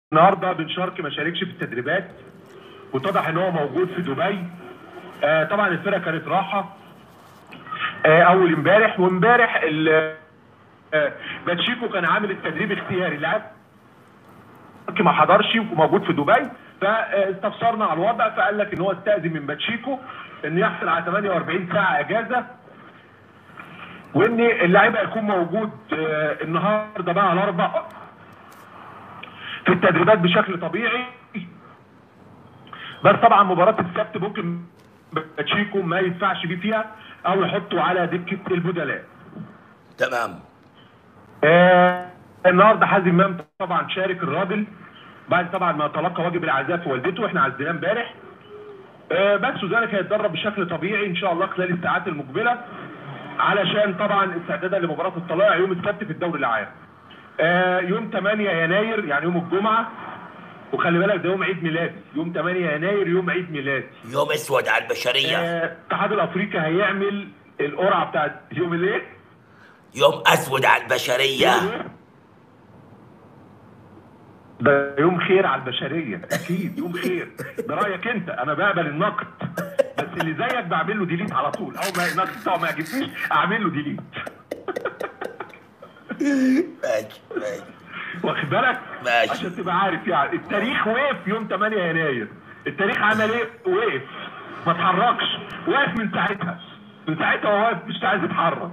النهارده بن شرقي ما شاركش في التدريبات واتضح ان هو موجود في دبي آه طبعا الفرقه كانت راحه آه اول امبارح وامبارح ال- آه باتشيكو كان عامل التدريب اختياري اللاعب ما حضرش وموجود في دبي فاستفسرنا على الوضع فقال لك ان هو استاذن من باتشيكو ان يحصل على 48 ساعه اجازه وان اللاعب هيكون موجود آه النهارده بقى على الاربع في التدريبات بشكل طبيعي بس طبعا مباراه السبت ممكن باتشيكو ما يدفعش بيه فيها او يحطه على دكه البدلاء تمام آه النهارده حازم امام طبعا شارك الراجل بعد طبعا ما تلقى واجب العزاء في والدته احنا عزيناه امبارح آه بس وذلك هيتدرب بشكل طبيعي ان شاء الله خلال الساعات المقبله علشان طبعا استعدادا لمباراه الطلائع يوم السبت في الدوري العام آه يوم 8 يناير يعني يوم الجمعه وخلي بالك ده يوم عيد ميلادي يوم 8 يناير يوم عيد ميلادي يوم اسود على البشريه آه، الاتحاد الافريقي هيعمل القرعه بتاعت يوم الايه؟ يوم اسود على البشريه ده يوم خير على البشريه اكيد يوم خير ده رايك انت انا بقبل النقد بس اللي زيك بعمل له ديليت على طول اول ما النقد بتاعه ما يعجبنيش اعمل له ديليت ماشي ماشي واخد بالك ماشي. عشان تبقى عارف يعني التاريخ وقف يوم 8 يناير التاريخ عمل ايه وقف ما اتحركش واقف من ساعتها من ساعتها هو واقف مش عايز يتحرك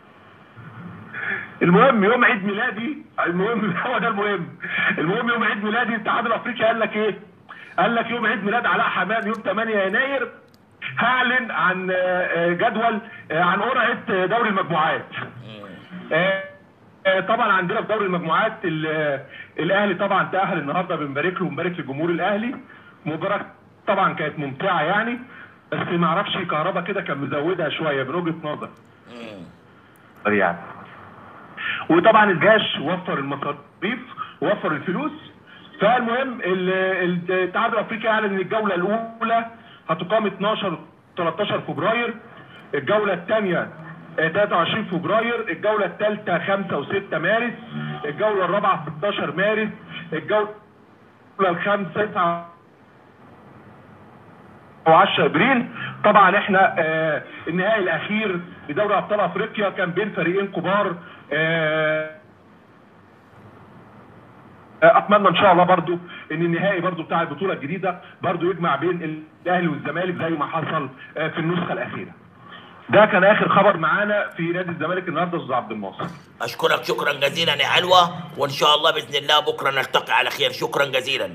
المهم يوم عيد ميلادي المهم هو ده المهم المهم يوم عيد ميلادي الاتحاد الافريقي قال لك ايه قال لك يوم عيد ميلاد علاء حمام يوم 8 يناير هعلن عن آه، آه، جدول آه، عن قرعه آه، دوري المجموعات آه، آه، طبعا عندنا في دوري المجموعات ال- آه، الاهلي طبعا تاهل النهارده بنبارك له ونبارك لجمهور الاهلي مباراه طبعا كانت ممتعه يعني بس ما اعرفش كهربا كده كان مزودها شويه من وجهه نظر يعني وطبعا الجاش وفر المصاريف وفر الفلوس فالمهم ال- ال- الاتحاد الافريقي اعلن ان الجوله الاولى هتقام 12 13 فبراير الجوله الثانيه 23 فبراير الجوله الثالثه 5 و6 مارس الجوله الرابعه 16 مارس الجوله الخامسه 9 و10 ابريل طبعا احنا آه النهائي الاخير لدوري ابطال افريقيا كان بين فريقين كبار آه آه، اتمنى ان شاء الله برضو ان النهائي برضو بتاع البطوله الجديده برضو يجمع بين الاهلي والزمالك زي ما حصل آه في النسخه الاخيره ده كان اخر خبر معانا في نادي الزمالك النهارده استاذ عبد الناصر اشكرك شكرا جزيلا يا علوه وان شاء الله باذن الله بكره نلتقي على خير شكرا جزيلا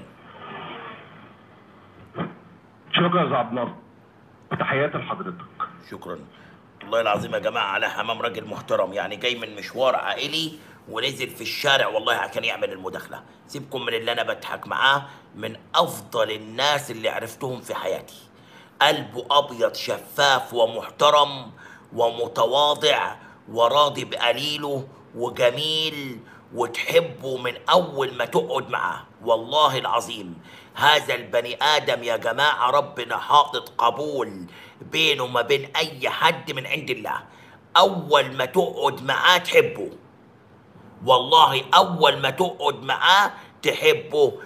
شكرا يا استاذ عبد الناصر تحياتي لحضرتك شكرا والله العظيم يا جماعه على حمام راجل محترم يعني جاي من مشوار عائلي ونزل في الشارع والله عشان يعمل المداخله سيبكم من اللي انا بضحك معاه من افضل الناس اللي عرفتهم في حياتي قلبه ابيض شفاف ومحترم ومتواضع وراضي بقليله وجميل وتحبه من اول ما تقعد معاه والله العظيم هذا البني ادم يا جماعه ربنا حاطط قبول بينه وما بين اي حد من عند الله اول ما تقعد معاه تحبه والله اول ما تقعد معاه تحبه